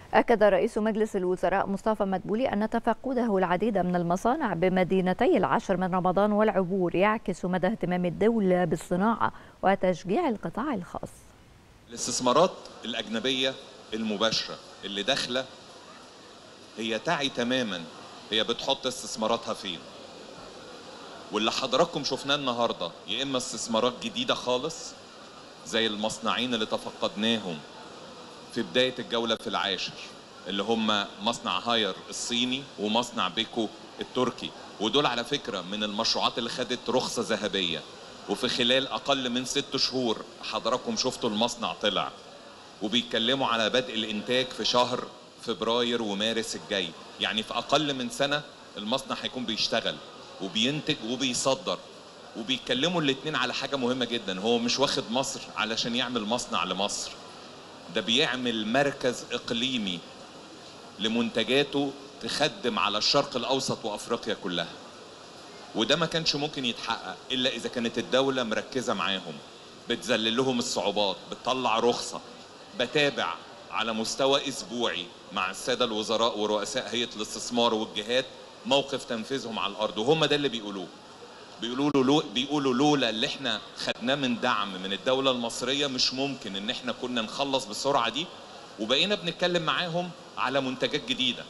أكد رئيس مجلس الوزراء مصطفى مدبولي أن تفقده العديد من المصانع بمدينتي العاشر من رمضان والعبور يعكس مدى اهتمام الدولة بالصناعة وتشجيع القطاع الخاص الاستثمارات الأجنبية المباشرة اللي داخلة هي تعي تماما هي بتحط استثماراتها فين واللي حضراتكم شفناه النهارده يا اما استثمارات جديده خالص زي المصنعين اللي تفقدناهم في بدايه الجوله في العاشر اللي هم مصنع هاير الصيني ومصنع بيكو التركي ودول على فكره من المشروعات اللي خدت رخصه ذهبيه وفي خلال اقل من ست شهور حضراتكم شفتوا المصنع طلع وبيتكلموا على بدء الانتاج في شهر فبراير ومارس الجاي يعني في اقل من سنه المصنع هيكون بيشتغل وبينتج وبيصدر وبيتكلموا الاتنين على حاجه مهمه جدا هو مش واخد مصر علشان يعمل مصنع لمصر ده بيعمل مركز اقليمي لمنتجاته تخدم على الشرق الاوسط وافريقيا كلها وده ما كانش ممكن يتحقق الا اذا كانت الدوله مركزه معاهم بتذلل لهم الصعوبات بتطلع رخصه بتابع على مستوى اسبوعي مع الساده الوزراء ورؤساء هيئه الاستثمار والجهات موقف تنفيذهم على الارض وهم ده اللي بيقولوه بيقولوا له لو بيقولوا لولا اللي احنا خدناه من دعم من الدوله المصريه مش ممكن ان احنا كنا نخلص بالسرعه دي وبقينا بنتكلم معاهم على منتجات جديده